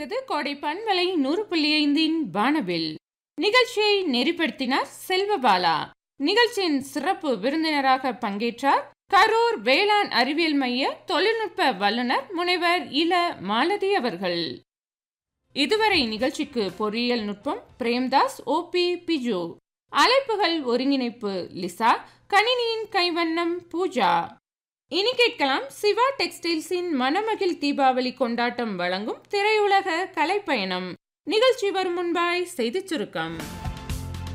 தொடர்கிறது கோடை பண்பலை நூறு புள்ளி ஐந்தின் வானவில் நிகழ்ச்சியை நெறிப்படுத்தினார் செல்வபாலா நிகழ்ச்சியின் சிறப்பு விருந்தினராக பங்கேற்றார் கரூர் வேளாண் அறிவியல் மைய தொழில்நுட்ப வல்லுநர் முனைவர் இல மாலதி அவர்கள் இதுவரை நிகழ்ச்சிக்கு பொறியியல் நுட்பம் பிரேம்தாஸ் ஓபி பிஜு அழைப்புகள் ஒருங்கிணைப்பு லிசா கணினியின் கைவண்ணம் பூஜா இனி கேட்கலாம் சிவா டெக்ஸ்டைல்ஸின் மணமகிழ் தீபாவளி கொண்டாட்டம் வழங்கும் திரையுலக கலைப்பயணம் நிகழ்ச்சி வரும் முன்பாய் செய்திச் சுருக்கம்